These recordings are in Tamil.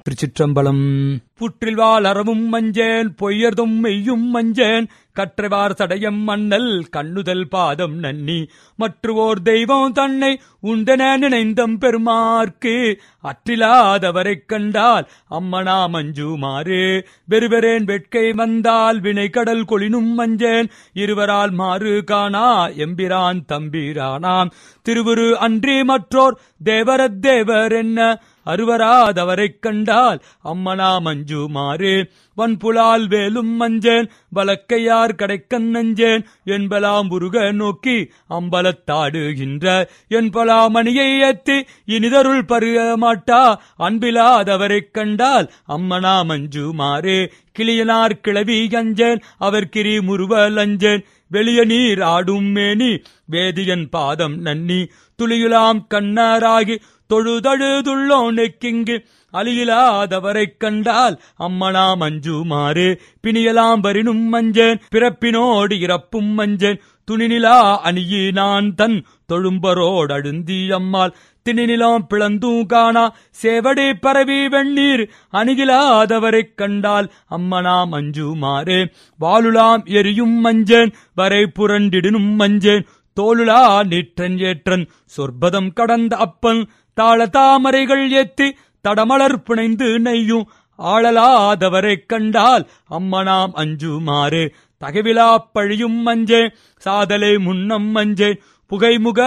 திருச்சிற்றம்பலம் புற்றில் வாழ் அறவும் மஞ்சேன் பொய்யர்தும் மெய்யும் மஞ்சேன் கற்றவார் சடையம் மண்ணல் கண்ணுதல் பாதம் நன்னி மற்றுவோர் தெய்வம் தன்னை உண்டென நினைந்தம் பெருமார்க்கு அற்றிலாதவரைக் கண்டால் அம்மனா மஞ்சுமாறு வெறுவரேன் வெட்கை வந்தால் வினை கடல் கொளினும் மஞ்சேன் இருவரால் மாறு காணா எம்பிரான் தம்பிரானாம் திருவுரு அன்றி மற்றோர் தேவரத் தேவர் என்ன அருவராதவரைக் கண்டால் அம்மனா மஞ்சுமாறு வன்புலால் வேலும் மஞ்சேன் வழக்கையார் கடைக்கண் நஞ்சேன் என்பலாம் உருக நோக்கி அம்பலத்தாடுகின்ற என்பலா மணியை ஏத்தி இனிதருள் பருக மாட்டா அன்பிலாதவரைக் கண்டால் அம்மனா மஞ்சுமாறு கிளியனார் கிளவி அஞ்சேன் அவர் கிரி முருவல் அஞ்சேன் வெளிய நீர் ஆடும் மேனி வேதியன் பாதம் நன்னி துளியுலாம் கண்ணாராகி தொழுதழுதுள்ளோ நெக்கிங்கு அலியிலாதவரைக் கண்டால் அம்மனா மஞ்சுமாறு பிணியலாம் வரினும் மஞ்சேன் பிறப்பினோடு இறப்பும் மஞ்சேன் துணிநிலா அணியினான் தன் தொழும்பரோடழுந்தி அம்மாள் திணிநிலம் பிளந்தும் காணா சேவடி பரவி வெண்ணீர் அணுகிலாதவரைக் கண்டால் அம்மனா மஞ்சுமாறு வாலுலாம் எரியும் மஞ்சேன் வரை புரண்டிடினும் மஞ்சேன் தோலுலா நீற்றன் ஏற்றன் சொற்பதம் கடந்த அப்பன் தாள தாமரைகள் ஏத்தி தடமலர் பிணைந்து நெய்யும் ஆளலாதவரைக் கண்டால் அம்மனாம் அஞ்சுமாறு தகவிலா பழியும் மஞ்சே சாதலை முன்னம் மஞ்சே புகைமுக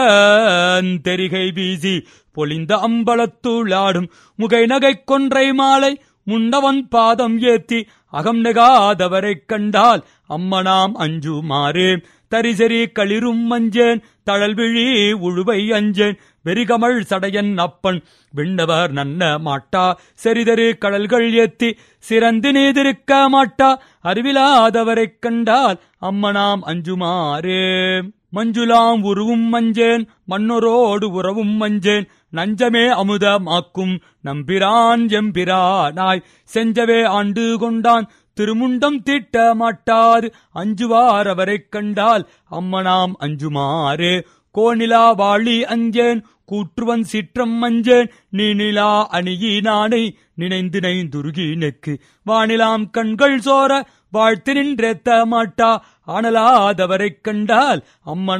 தெரிகை வீசி பொலிந்த அம்பலத்துளாடும் முகை நகை கொன்றை மாலை முன்னவன் பாதம் ஏத்தி அகம் நெகாதவரைக் கண்டால் அம்மனாம் அஞ்சுமாறு தரிசரி களிரும் மஞ்சேன் தழல்விழி உழுவை அஞ்சேன் வெறிகமள் சடையன் அப்பன் விண்ணவர் நன்ன மாட்டா செறிதரு கடல்கள் ஏத்தி சிறந்து நீதிருக்க மாட்டா அறிவிலாதவரைக் கண்டால் அம்மனாம் அஞ்சுமாறே மஞ்சுலாம் உருவும் மஞ்சேன் மன்னரோடு உறவும் மஞ்சேன் நஞ்சமே அமுதமாக்கும் நம்பிரான் எம்பிரானாய் செஞ்சவே ஆண்டு கொண்டான் திருமுண்டம் தீட்ட மாட்டார் அஞ்சுவார் அவரைக் கண்டால் அம்மனாம் அஞ்சுமாறு கோணிலா வாழி அஞ்சேன் கூற்றுவன் சிற்றம் மஞ்சேன் நீனிலா அணியினானை நினைந்து நைந்துருகி நெக்கு வானிலாம் கண்கள் சோர வாழ்த்து நின்றேத்த மாட்டா ஆனலாதவரைக் கண்டால் அம்மனா